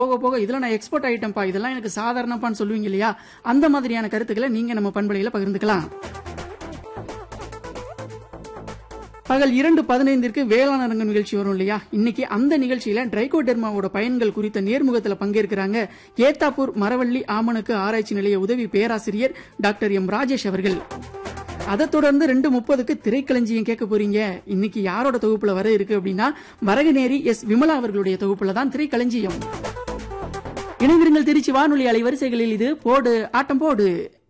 போக போக இதெல்லாம் நான் எக்ஸ்போர்ட் ஐட்டம்பா இதெல்லாம் எனக்கு சாதாரணப்பான்னு சொல்லுவீங்க இல்லையா அந்த மாதிரியான கருத்துக்களை நீங்க நம்ம பண்பலையில பகிர்ந்துக்கலாம் பகல் இரண்டு பதினைந்திற்கு வேளாண் அரங்கு நிகழ்ச்சி வரும் இல்லையா இன்னைக்கு அந்த நிகழ்ச்சியில டிரைகோடெர்மாவோட பயன்கள் குறித்த நேர்முகத்துல பங்கேற்கிறாங்க ஏத்தாப்பூர் மரவள்ளி ஆமணக்கு ஆராய்ச்சி நிலைய உதவி பேராசிரியர் டாக்டர் எம் ராஜேஷ் அவர்கள் அதைத் தொடர்ந்து ரெண்டு முப்பதுக்கு திரைக்களஞ்சியம் கேட்க போறீங்க இன்னைக்கு யாரோட தொகுப்புல வர இருக்கு அப்படின்னா வரகநேரி எஸ் விமலா அவர்களுடைய தொகுப்புல தான் திரைக்களஞ்சியம் இணைந்திருங்கள் திருச்சி வானொலி அலைவரிசைகளில் இது போடு ஆட்டம் போடு